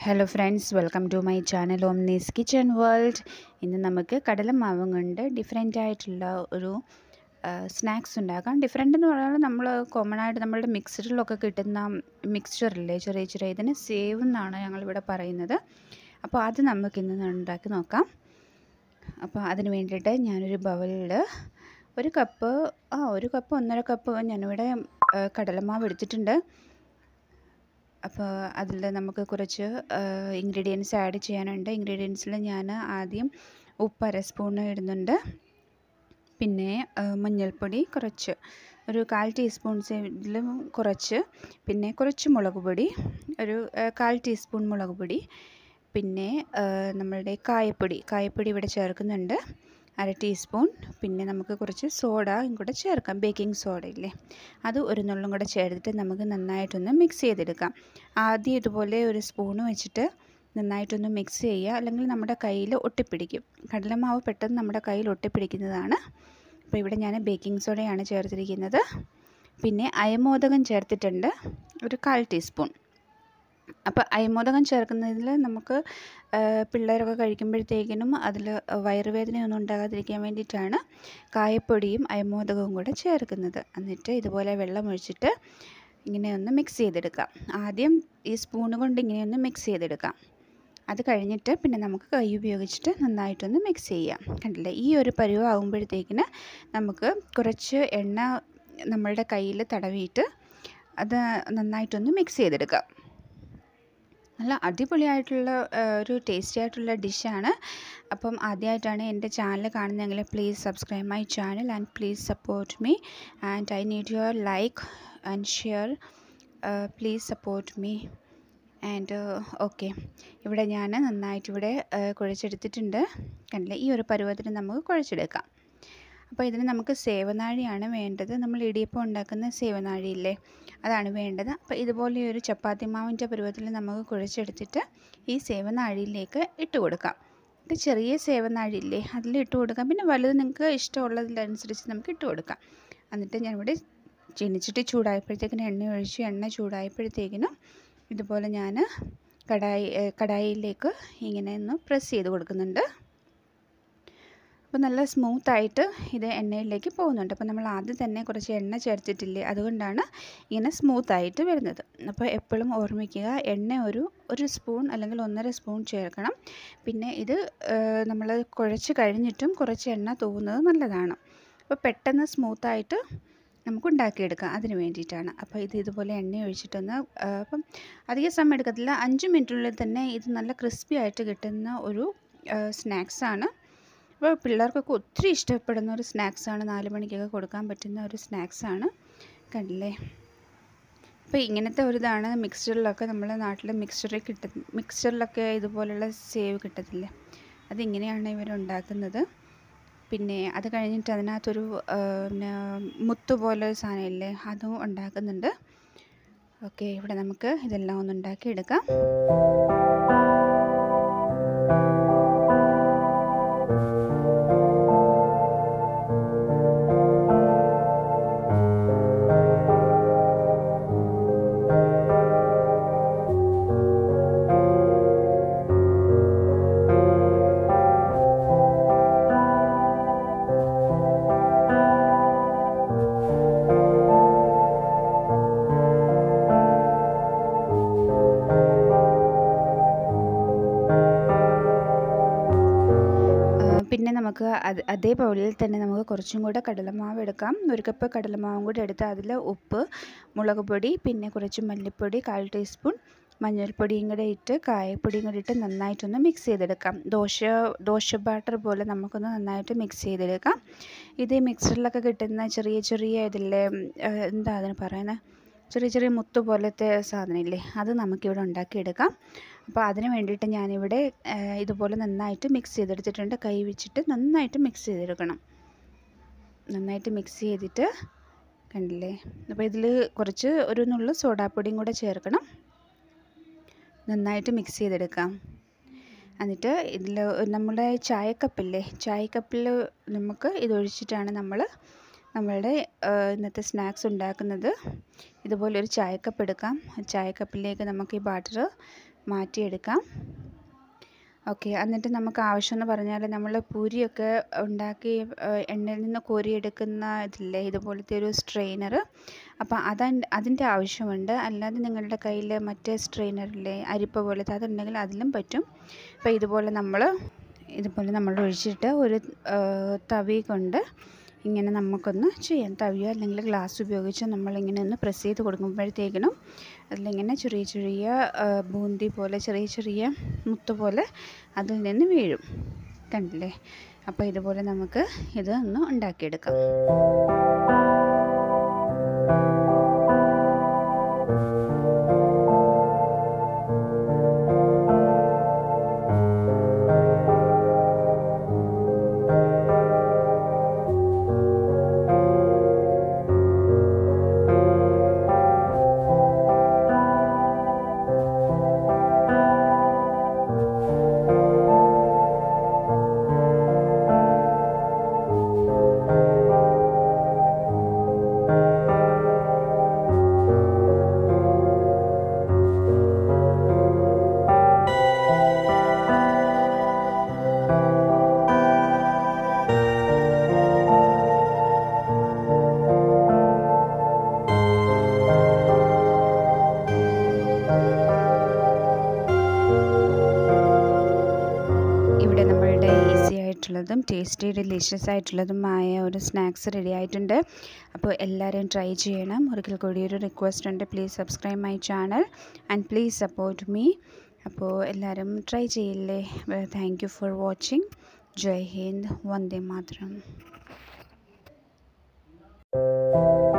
hello friends welcome to my channel ഓംനീസ് kitchen world ഇന്ന് നമുക്ക് കടലമാവും കൊണ്ട് ഡിഫറെൻ്റ് ആയിട്ടുള്ള ഒരു സ്നാക്സ് ഉണ്ടാക്കാം ഡിഫറെൻ്റ് എന്ന് പറയുന്നത് നമ്മൾ കോമൺ ആയിട്ട് നമ്മളുടെ മിക്സറിലൊക്കെ കിട്ടുന്ന മിക്സ്ചറില്ലേ ചെറിയ ചെറിയ ഇതിന് സേവ് എന്നാണ് ഞങ്ങളിവിടെ പറയുന്നത് അപ്പോൾ അത് നമുക്കിന്ന് ഉണ്ടാക്കി നോക്കാം അപ്പോൾ അതിന് വേണ്ടിയിട്ട് ഞാനൊരു ബൗളിൽ ഒരു കപ്പ് ആ ഒരു കപ്പ് ഒന്നര കപ്പ് ഞാനിവിടെ കടലമാവ് എടുത്തിട്ടുണ്ട് അപ്പോൾ അതിൽ നമുക്ക് കുറച്ച് ഇൻഗ്രീഡിയൻസ് ആഡ് ചെയ്യാനുണ്ട് ഇൻഗ്രീഡിയൻസിൽ ഞാൻ ആദ്യം ഉപ്പ് അര സ്പൂൺ ഇടുന്നുണ്ട് പിന്നെ മഞ്ഞൾപ്പൊടി കുറച്ച് ഒരു കാൽ ടീസ്പൂൺ ഇതിലും കുറച്ച് പിന്നെ കുറച്ച് മുളക് പൊടി ഒരു കാൽ ടീസ്പൂൺ മുളക് പൊടി പിന്നെ നമ്മളുടെ കായപ്പൊടി കായപ്പൊടി ഇവിടെ ചേർക്കുന്നുണ്ട് അര ടീസ്പൂൺ പിന്നെ നമുക്ക് കുറച്ച് സോഡ കൂടെ ചേർക്കാം ബേക്കിംഗ് സോഡ ഇല്ലേ അത് ഒരു നുള്ളും കൂടെ ചേർത്തിട്ട് നമുക്ക് നന്നായിട്ടൊന്ന് മിക്സ് ചെയ്തെടുക്കാം ആദ്യം ഇതുപോലെ ഒരു സ്പൂണ് വെച്ചിട്ട് നന്നായിട്ടൊന്ന് മിക്സ് ചെയ്യുക അല്ലെങ്കിൽ നമ്മുടെ കയ്യിൽ ഒട്ടിപ്പിടിക്കും കടലമാവ് പെട്ടെന്ന് നമ്മുടെ കയ്യിൽ ഒട്ടിപ്പിടിക്കുന്നതാണ് അപ്പോൾ ഇവിടെ ഞാൻ ബേക്കിംഗ് സോഡയാണ് ചേർത്തിരിക്കുന്നത് പിന്നെ അയമോദകം ചേർത്തിട്ടുണ്ട് ഒരു കാൽ ടീസ്പൂൺ അപ്പോൾ അയമോദകം ചേർക്കുന്നതിൽ നമുക്ക് പിള്ളേരൊക്കെ കഴിക്കുമ്പോഴത്തേക്കിനും അതിൽ വയറുവേദനയൊന്നും ഉണ്ടാകാതിരിക്കാൻ വേണ്ടിയിട്ടാണ് കായപ്പൊടിയും അയമോദകവും കൂടെ ചേർക്കുന്നത് എന്നിട്ട് ഇതുപോലെ വെള്ളം ഒഴിച്ചിട്ട് ഇങ്ങനെ ഒന്ന് മിക്സ് ചെയ്തെടുക്കാം ആദ്യം ഈ സ്പൂണ് കൊണ്ട് ഇങ്ങനെയൊന്ന് മിക്സ് ചെയ്തെടുക്കാം അത് കഴിഞ്ഞിട്ട് പിന്നെ നമുക്ക് കൈ ഉപയോഗിച്ചിട്ട് നന്നായിട്ടൊന്ന് മിക്സ് ചെയ്യാം കണ്ടില്ലേ ഈ ഒരു പരുവം ആകുമ്പോഴത്തേക്കിന് നമുക്ക് കുറച്ച് എണ്ണ നമ്മളുടെ കയ്യിൽ തടവിയിട്ട് അത് നന്നായിട്ടൊന്ന് മിക്സ് ചെയ്തെടുക്കാം നല്ല അടിപൊളിയായിട്ടുള്ള ഒരു ടേസ്റ്റി ആയിട്ടുള്ള ഡിഷാണ് അപ്പം ആദ്യമായിട്ടാണ് എൻ്റെ ചാനൽ കാണുന്നതെങ്കിൽ please subscribe my channel and please support me and I need your like and share please support me and okay ഇവിടെ ഞാൻ നന്നായിട്ട് ഇവിടെ കുഴച്ചെടുത്തിട്ടുണ്ട് കണ്ടില്ലേ ഈ ഒരു പരുവത്തിന് നമുക്ക് കുഴച്ചെടുക്കാം അപ്പോൾ ഇതിന് നമുക്ക് സേവനാഴിയാണ് വേണ്ടത് നമ്മൾ ഇടിയപ്പം ഉണ്ടാക്കുന്ന സേവനാഴിയില്ലേ അതാണ് വേണ്ടത് അപ്പോൾ ഇതുപോലെ ഒരു ചപ്പാത്തി മാവിൻ്റെ പരുവത്തിൽ നമുക്ക് കുഴച്ചെടുത്തിട്ട് ഈ സേവനാഴിയിലേക്ക് ഇട്ട് കൊടുക്കാം ഇത് ചെറിയ സേവനാഴിയില്ലേ അതിൽ ഇട്ട് കൊടുക്കാം പിന്നെ വലുത് നിങ്ങൾക്ക് ഇഷ്ടമുള്ളതിനനുസരിച്ച് നമുക്ക് ഇട്ട് കൊടുക്കാം എന്നിട്ട് ഞാനിവിടെ ചിനിച്ചിട്ട് ചൂടായപ്പോഴത്തേക്കിനും എണ്ണ ഒഴിച്ച് എണ്ണ ചൂടായപ്പോഴത്തേക്കിനും ഇതുപോലെ ഞാൻ കടായി കടായിയിലേക്ക് ഇങ്ങനെ ഒന്ന് പ്രസ് ചെയ്ത് കൊടുക്കുന്നുണ്ട് അപ്പോൾ നല്ല സ്മൂത്തായിട്ട് ഇത് എണ്ണയിലേക്ക് പോകുന്നുണ്ട് അപ്പോൾ നമ്മൾ ആദ്യം തന്നെ കുറച്ച് എണ്ണ ചേർത്തിട്ടില്ലേ അതുകൊണ്ടാണ് ഇങ്ങനെ സ്മൂത്തായിട്ട് വരുന്നത് അപ്പോൾ എപ്പോഴും ഓർമ്മിക്കുക എണ്ണ ഒരു ഒരു സ്പൂൺ അല്ലെങ്കിൽ ഒന്നര സ്പൂൺ ചേർക്കണം പിന്നെ ഇത് നമ്മൾ കുഴച്ച് കഴിഞ്ഞിട്ടും കുറച്ച് എണ്ണ തൂവുന്നത് നല്ലതാണ് അപ്പോൾ പെട്ടെന്ന് സ്മൂത്തായിട്ട് നമുക്ക് ഉണ്ടാക്കിയെടുക്കാം അതിന് വേണ്ടിയിട്ടാണ് അപ്പോൾ ഇത് ഇതുപോലെ എണ്ണ ഒഴിച്ചിട്ടൊന്ന് അപ്പം അധിക സമയം എടുക്കത്തില്ല അഞ്ച് മിനിറ്റിനുള്ളിൽ തന്നെ ഇത് നല്ല ക്രിസ്പി ആയിട്ട് കിട്ടുന്ന ഒരു സ്നാക്സാണ് അപ്പോൾ പിള്ളേർക്കൊക്കെ ഒത്തിരി ഇഷ്ടപ്പെടുന്ന ഒരു സ്നാക്സാണ് നാല് മണിക്കൊക്കെ കൊടുക്കാൻ പറ്റുന്ന ഒരു സ്നാക്സാണ് കണ്ടില്ലേ അപ്പോൾ ഇങ്ങനത്തെ ഒരു ഇതാണ് മിക്സ്ചറിലൊക്കെ നമ്മുടെ നാട്ടിൽ മിക്സ്ചറിൽ കിട്ടുന്ന മിക്സ്ചറിലൊക്കെ ഇതുപോലുള്ള സേവ് കിട്ടത്തില്ലേ അതിങ്ങനെയാണ് ഇവരുണ്ടാക്കുന്നത് പിന്നെ അത് കഴിഞ്ഞിട്ട് അതിനകത്തൊരു പിന്നെ മുത്ത് പോലെ ഒരു സാധനമില്ലേ അതും ഉണ്ടാക്കുന്നുണ്ട് ഓക്കെ ഇവിടെ നമുക്ക് ഇതെല്ലാം ഒന്ന് ഉണ്ടാക്കിയെടുക്കാം പിന്നെ നമുക്ക് അത് അതേ ബൗളിൽ തന്നെ നമുക്ക് കുറച്ചും കൂടെ കടലമാവ് എടുക്കാം ഒരു കപ്പ് കടലമാവും കൂടി എടുത്ത് അതിൽ ഉപ്പ് മുളക് പൊടി പിന്നെ കുറച്ച് മല്ലിപ്പൊടി കാൽ ടീസ്പൂൺ മഞ്ഞൾപ്പൊടിയും കൂടെ ഇട്ട് കായപ്പൊടിയും കൂടി ഇട്ട് നന്നായിട്ടൊന്ന് മിക്സ് ചെയ്തെടുക്കാം ദോശ ദോശ ബാറ്റർ പോലെ നമുക്കൊന്ന് നന്നായിട്ട് മിക്സ് ചെയ്തെടുക്കാം ഇത് മിക്സറിലൊക്കെ കിട്ടുന്ന ചെറിയ ചെറിയ ഇതില്ലേ എന്താ അതിന് പറയുന്നത് ചെറിയ ചെറിയ മുത്ത് പോലത്തെ സാധനമില്ലേ അത് നമുക്കിവിടെ ഉണ്ടാക്കിയെടുക്കാം അപ്പോൾ അതിന് വേണ്ടിയിട്ട് ഞാനിവിടെ ഇതുപോലെ നന്നായിട്ട് മിക്സ് ചെയ്തെടുത്തിട്ടുണ്ട് കൈ വെച്ചിട്ട് നന്നായിട്ട് മിക്സ് ചെയ്തെടുക്കണം നന്നായിട്ട് മിക്സ് ചെയ്തിട്ട് കണ്ടില്ലേ അപ്പോൾ ഇതിൽ കുറച്ച് ഒരു നുള്ളു സോഡാപ്പൊടിയും കൂടെ ചേർക്കണം നന്നായിട്ട് മിക്സ് ചെയ്തെടുക്കാം എന്നിട്ട് ഇതിൽ നമ്മുടെ ചായക്കപ്പില്ലേ ചായക്കപ്പിൽ നമുക്ക് ഇതൊഴിച്ചിട്ടാണ് നമ്മൾ നമ്മളുടെ ഇന്നത്തെ സ്നാക്സ് ഉണ്ടാക്കുന്നത് ഇതുപോലെ ഒരു ചായക്കപ്പ് എടുക്കാം ചായക്കപ്പിലേക്ക് നമുക്ക് ഈ ബാറ്റർ മാറ്റിയെടുക്കാം ഓക്കെ എന്നിട്ട് നമുക്ക് ആവശ്യമെന്ന് പറഞ്ഞാൽ നമ്മൾ പൂരിയൊക്കെ ഉണ്ടാക്കി എണ്ണയിൽ നിന്ന് കോരിയെടുക്കുന്ന ഇതില്ലേ ഇതുപോലത്തെ ഒരു സ്ട്രെയിനർ അപ്പോൾ അതാ അതിൻ്റെ ആവശ്യമുണ്ട് അല്ലാതെ നിങ്ങളുടെ കയ്യിൽ മറ്റേ സ്ട്രെയിനറില്ലേ അരിപ്പ പോലത്തെ അതുണ്ടെങ്കിൽ അതിലും പറ്റും അപ്പോൾ ഇതുപോലെ നമ്മൾ ഇതുപോലെ നമ്മൾ ഒഴിച്ചിട്ട് ഒരു തവി കൊണ്ട് ഇങ്ങനെ നമുക്കൊന്ന് ചെയ്യാം തവിയോ അല്ലെങ്കിൽ ഗ്ലാസ് ഉപയോഗിച്ച് നമ്മളിങ്ങനെ ഒന്ന് പ്രസ് ചെയ്ത് കൊടുക്കുമ്പോഴത്തേക്കിനും അതിലിങ്ങനെ ചെറിയ ചെറിയ ബൂന്തി പോലെ ചെറിയ ചെറിയ മുത്ത് പോലെ അതിൽ നിന്ന് വീഴും കണ്ടില്ലേ അപ്പോൾ ഇതുപോലെ നമുക്ക് ഇത് ഒന്ന് ഉണ്ടാക്കിയെടുക്കാം ഇവിടെ നമ്മളുടെ ഈസി ആയിട്ടുള്ളതും ടേസ്റ്റി ഡെലീഷ്യസ് ആയിട്ടുള്ളതുമായ ഒരു സ്നാക്സ് റെഡി ആയിട്ടുണ്ട് അപ്പോൾ എല്ലാവരും ട്രൈ ചെയ്യണം ഒരിക്കൽ കൂടി ഒരു റിക്വസ്റ്റ് ഉണ്ട് please subscribe my channel and please support me അപ്പോൾ എല്ലാവരും ട്രൈ ചെയ്യില്ലേ thank you for watching Jai Hind Vande Mataram